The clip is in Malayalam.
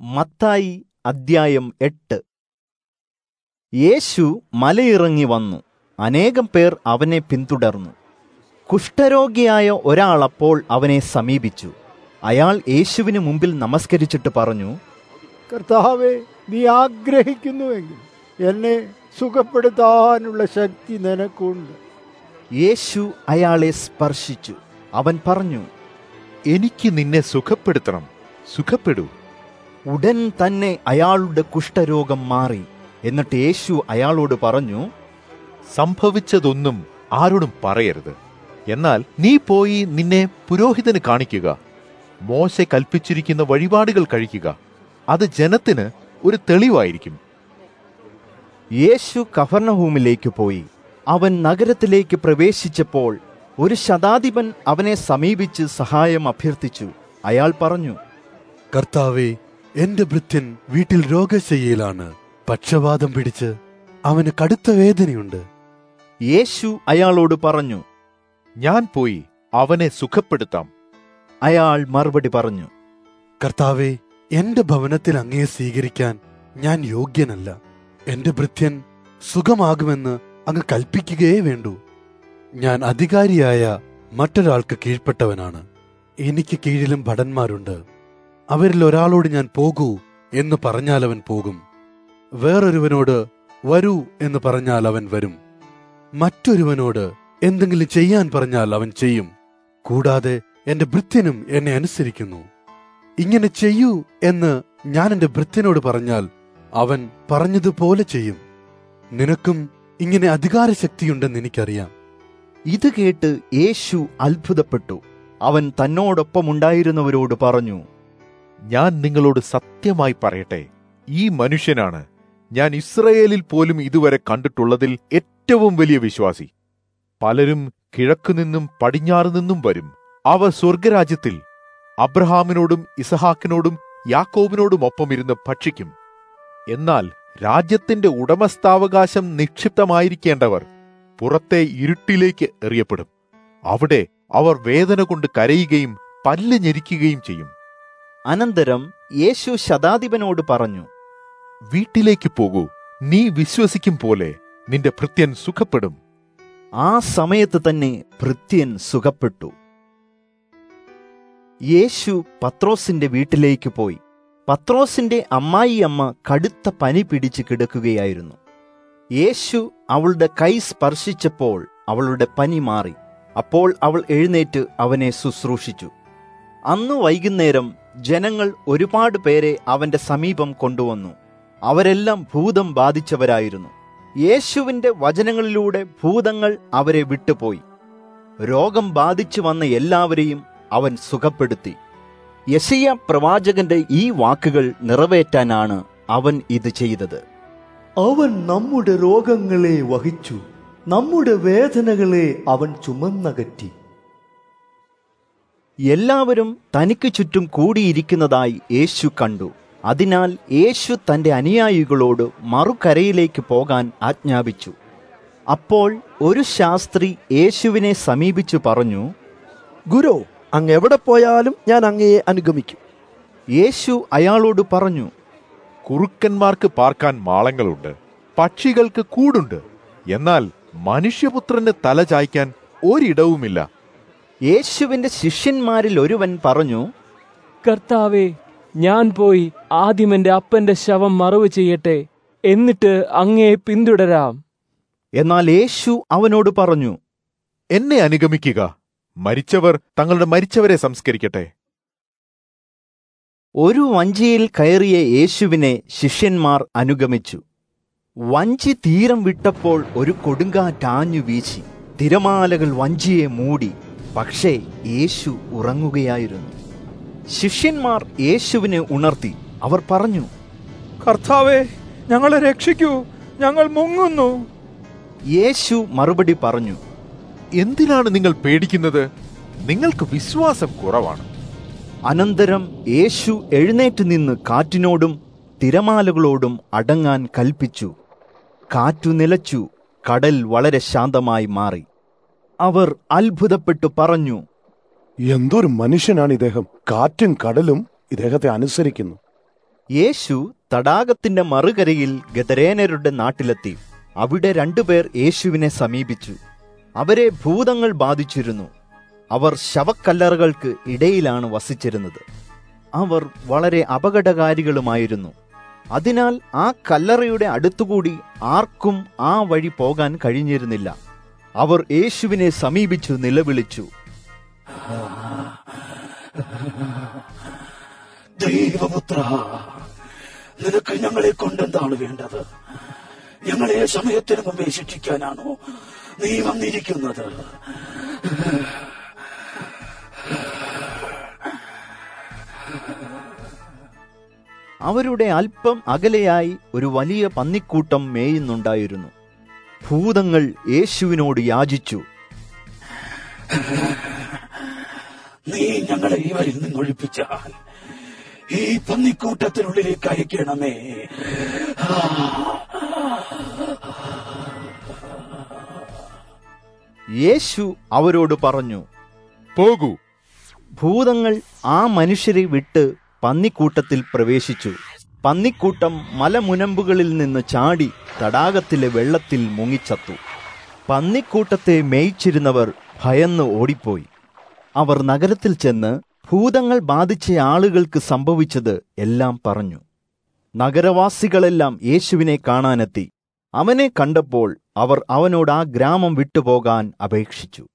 മത്തായി അദ്ധ്യായം എട്ട് യേശു മലയിറങ്ങി വന്നു അനേകം പേർ അവനെ പിന്തുടർന്നു കുഷ്ഠരോഗിയായ ഒരാൾ അപ്പോൾ അവനെ സമീപിച്ചു അയാൾ യേശുവിന് മുമ്പിൽ നമസ്കരിച്ചിട്ട് പറഞ്ഞു കർത്താവെ നീ ആഗ്രഹിക്കുന്നുവെങ്കിൽ എന്നെ സുഖപ്പെടുത്താനുള്ള ശക്തി നിനക്കുണ്ട് യേശു അയാളെ സ്പർശിച്ചു അവൻ പറഞ്ഞു എനിക്ക് നിന്നെ സുഖപ്പെടുത്തണം സുഖപ്പെടൂ ഉടൻ തന്നെ അയാളുടെ കുഷ്ഠരോഗം മാറി എന്നിട്ട് യേശു അയാളോട് പറഞ്ഞു സംഭവിച്ചതൊന്നും ആരോടും പറയരുത് എന്നാൽ നീ പോയി നിന്നെ പുരോഹിതന് കാണിക്കുക മോശ കൽപ്പിച്ചിരിക്കുന്ന വഴിപാടുകൾ കഴിക്കുക അത് ജനത്തിന് ഒരു തെളിവായിരിക്കും യേശു കഫർണഹൂമിലേക്ക് പോയി അവൻ നഗരത്തിലേക്ക് പ്രവേശിച്ചപ്പോൾ ഒരു ശതാധിപൻ അവനെ സമീപിച്ച് സഹായം അഭ്യർത്ഥിച്ചു അയാൾ പറഞ്ഞു കർത്താവെ എന്റെ ഭൃത്യൻ വീട്ടിൽ രോഗശയ്യയിലാണ് പക്ഷവാതം പിടിച്ച് അവന് കടുത്ത വേദനയുണ്ട് യേശു അയാളോട് പറഞ്ഞു ഞാൻ പോയി അവനെ സുഖപ്പെടുത്താം അയാൾ മറുപടി പറഞ്ഞു കർത്താവെ എന്റെ ഭവനത്തിൽ അങ്ങയെ സ്വീകരിക്കാൻ ഞാൻ യോഗ്യനല്ല എന്റെ ഭൃത്യൻ സുഖമാകുമെന്ന് അങ്ങ് കൽപ്പിക്കുകയേ വേണ്ടൂ ഞാൻ അധികാരിയായ മറ്റൊരാൾക്ക് കീഴ്പ്പെട്ടവനാണ് എനിക്ക് കീഴിലും ഭടന്മാരുണ്ട് അവരിൽ ഒരാളോട് ഞാൻ പോകൂ എന്ന് പറഞ്ഞാൽ അവൻ പോകും വേറൊരുവനോട് വരൂ എന്ന് പറഞ്ഞാൽ അവൻ വരും മറ്റൊരുവനോട് എന്തെങ്കിലും ചെയ്യാൻ പറഞ്ഞാൽ അവൻ ചെയ്യും കൂടാതെ എന്റെ ഭൃത്യനും എന്നെ അനുസരിക്കുന്നു ഇങ്ങനെ ചെയ്യൂ എന്ന് ഞാൻ എന്റെ ഭൃത്യനോട് പറഞ്ഞാൽ അവൻ പറഞ്ഞതുപോലെ ചെയ്യും നിനക്കും ഇങ്ങനെ അധികാരശക്തിയുണ്ടെന്ന് എനിക്കറിയാം ഇത് കേട്ട് യേശു അത്ഭുതപ്പെട്ടു അവൻ തന്നോടൊപ്പമുണ്ടായിരുന്നവരോട് പറഞ്ഞു ഞാൻ നിങ്ങളോട് സത്യമായി പറയട്ടെ ഈ മനുഷ്യനാണ് ഞാൻ ഇസ്രയേലിൽ പോലും ഇതുവരെ കണ്ടിട്ടുള്ളതിൽ ഏറ്റവും വലിയ വിശ്വാസി പലരും കിഴക്കുനിന്നും പടിഞ്ഞാറ് നിന്നും വരും അവർ സ്വർഗരാജ്യത്തിൽ അബ്രഹാമിനോടും ഇസഹാക്കിനോടും യാക്കോബിനോടും ഒപ്പം ഇരുന്ന് ഭക്ഷിക്കും എന്നാൽ രാജ്യത്തിന്റെ ഉടമസ്ഥാവകാശം നിക്ഷിപ്തമായിരിക്കേണ്ടവർ പുറത്തെ ഇരുട്ടിലേക്ക് എറിയപ്പെടും അവിടെ അവർ വേദന കൊണ്ട് കരയുകയും പല്ല് ഞെരിക്കുകയും ചെയ്യും അനന്തരം യേശു ശതാധിപനോട് പറഞ്ഞു വീട്ടിലേക്ക് പോകൂ നീ വിശ്വസിക്കും പോലെ നിന്റെ ഭൃത്യൻ സുഖപ്പെടും ആ സമയത്ത് തന്നെ ഭൃത്യൻ സുഖപ്പെട്ടു യേശു പത്രോസിന്റെ വീട്ടിലേക്ക് പോയി പത്രോസിന്റെ അമ്മായി അമ്മ കടുത്ത പനി പിടിച്ച് കിടക്കുകയായിരുന്നു യേശു അവളുടെ കൈ സ്പർശിച്ചപ്പോൾ അവളുടെ പനി മാറി അപ്പോൾ അവൾ എഴുന്നേറ്റ് അവനെ ശുശ്രൂഷിച്ചു അന്ന് വൈകുന്നേരം ജനങ്ങൾ ഒരുപാട് പേരെ അവന്റെ സമീപം കൊണ്ടുവന്നു അവരെല്ലാം ഭൂതം ബാധിച്ചവരായിരുന്നു യേശുവിന്റെ വചനങ്ങളിലൂടെ ഭൂതങ്ങൾ അവരെ വിട്ടുപോയി രോഗം ബാധിച്ചു വന്ന എല്ലാവരെയും അവൻ സുഖപ്പെടുത്തി യശയ്യ പ്രവാചകന്റെ ഈ വാക്കുകൾ നിറവേറ്റാനാണ് അവൻ ഇത് ചെയ്തത് അവൻ നമ്മുടെ രോഗങ്ങളെ വഹിച്ചു നമ്മുടെ വേദനകളെ അവൻ ചുമന്നകറ്റി എല്ലാവരും തനിക്ക് ചുറ്റും കൂടിയിരിക്കുന്നതായി യേശു കണ്ടു അതിനാൽ യേശു തന്റെ അനുയായികളോട് മറുകരയിലേക്ക് പോകാൻ ആജ്ഞാപിച്ചു അപ്പോൾ ഒരു ശാസ്ത്രി യേശുവിനെ സമീപിച്ചു പറഞ്ഞു ഗുരു അങ്ങ് എവിടെ പോയാലും ഞാൻ അങ്ങയെ അനുഗമിക്കും യേശു അയാളോട് പറഞ്ഞു കുറുക്കന്മാർക്ക് പാർക്കാൻ മാളങ്ങളുണ്ട് പക്ഷികൾക്ക് കൂടുണ്ട് എന്നാൽ മനുഷ്യപുത്രന് തല ചായ്ക്കാൻ ഒരിടവുമില്ല യേശുവിന്റെ ശിഷ്യന്മാരിൽ ഒരുവൻ പറഞ്ഞു കർത്താവെ ഞാൻ പോയി ആദ്യം എന്റെ അപ്പന്റെ ശവം മറവ് ചെയ്യട്ടെ എന്നിട്ട് അങ്ങയെ പിന്തുടരാം എന്നാൽ യേശു അവനോട് പറഞ്ഞു എന്നെ അനുഗമിക്കുക മരിച്ചവർ തങ്ങളുടെ മരിച്ചവരെ സംസ്കരിക്കട്ടെ ഒരു വഞ്ചിയിൽ കയറിയ യേശുവിനെ ശിഷ്യന്മാർ അനുഗമിച്ചു വഞ്ചി തീരം വിട്ടപ്പോൾ ഒരു കൊടുങ്കാറ്റാഞ്ഞു വീശി തിരമാലകൾ വഞ്ചിയെ മൂടി പക്ഷേ യേശു ഉറങ്ങുകയായിരുന്നു ശിഷ്യന്മാർ യേശുവിനെ ഉണർത്തി അവർ പറഞ്ഞു കർത്താവെ ഞങ്ങളെ രക്ഷിക്കൂ ഞങ്ങൾ മുങ്ങുന്നു യേശു മറുപടി പറഞ്ഞു എന്തിനാണ് നിങ്ങൾ പേടിക്കുന്നത് നിങ്ങൾക്ക് വിശ്വാസം കുറവാണ് അനന്തരം യേശു എഴുന്നേറ്റ് നിന്ന് കാറ്റിനോടും തിരമാലകളോടും അടങ്ങാൻ കൽപ്പിച്ചു കാറ്റു നിലച്ചു കടൽ വളരെ ശാന്തമായി മാറി അവർ അത്ഭുതപ്പെട്ടു പറഞ്ഞു എന്തൊരു മനുഷ്യനാണ് ഇദ്ദേഹം കാറ്റും കടലും ഇദ്ദേഹത്തെ അനുസരിക്കുന്നു യേശു തടാകത്തിന്റെ മറുകരയിൽ ഗദരേനരുടെ നാട്ടിലെത്തി അവിടെ രണ്ടുപേർ യേശുവിനെ സമീപിച്ചു അവരെ ഭൂതങ്ങൾ ബാധിച്ചിരുന്നു അവർ ശവക്കല്ലറകൾക്ക് ഇടയിലാണ് വസിച്ചിരുന്നത് അവർ വളരെ അപകടകാരികളുമായിരുന്നു അതിനാൽ ആ കല്ലറയുടെ അടുത്തുകൂടി ആർക്കും ആ വഴി പോകാൻ കഴിഞ്ഞിരുന്നില്ല അവർ യേശുവിനെ സമീപിച്ചു നിലവിളിച്ചു ദൈവപുത്ര നിനക്ക് ഞങ്ങളെ കൊണ്ടെന്താണ് വേണ്ടത് ഞങ്ങളെ സമയത്തിന് മുമ്പേ ശിക്ഷിക്കാനാണോ നീ വന്നിരിക്കുന്നത് അവരുടെ അല്പം അകലെയായി ഒരു വലിയ പന്നിക്കൂട്ടം മേയുന്നുണ്ടായിരുന്നു ഭൂതങ്ങൾ യേശുവിനോട് യാചിച്ചു നീ ഞങ്ങളെ ഇവരിൽ നിന്നൊഴിപ്പിച്ചാൽ ഈ പന്നിക്കൂട്ടത്തിനുള്ളിലേക്ക് അയക്കണമേ യേശു അവരോട് പറഞ്ഞു പോകൂ ഭൂതങ്ങൾ ആ മനുഷ്യരെ വിട്ട് പന്നിക്കൂട്ടത്തിൽ പ്രവേശിച്ചു പന്നിക്കൂട്ടം മലമുനമ്പുകളിൽ നിന്ന് ചാടി തടാകത്തിലെ വെള്ളത്തിൽ മുങ്ങിച്ചത്തു പന്നിക്കൂട്ടത്തെ മേയിച്ചിരുന്നവർ ഭയന്ന് ഓടിപ്പോയി അവർ നഗരത്തിൽ ചെന്ന് ഭൂതങ്ങൾ ബാധിച്ച ആളുകൾക്ക് സംഭവിച്ചത് എല്ലാം പറഞ്ഞു നഗരവാസികളെല്ലാം യേശുവിനെ കാണാനെത്തി അവനെ കണ്ടപ്പോൾ അവർ അവനോട് ആ ഗ്രാമം വിട്ടുപോകാൻ അപേക്ഷിച്ചു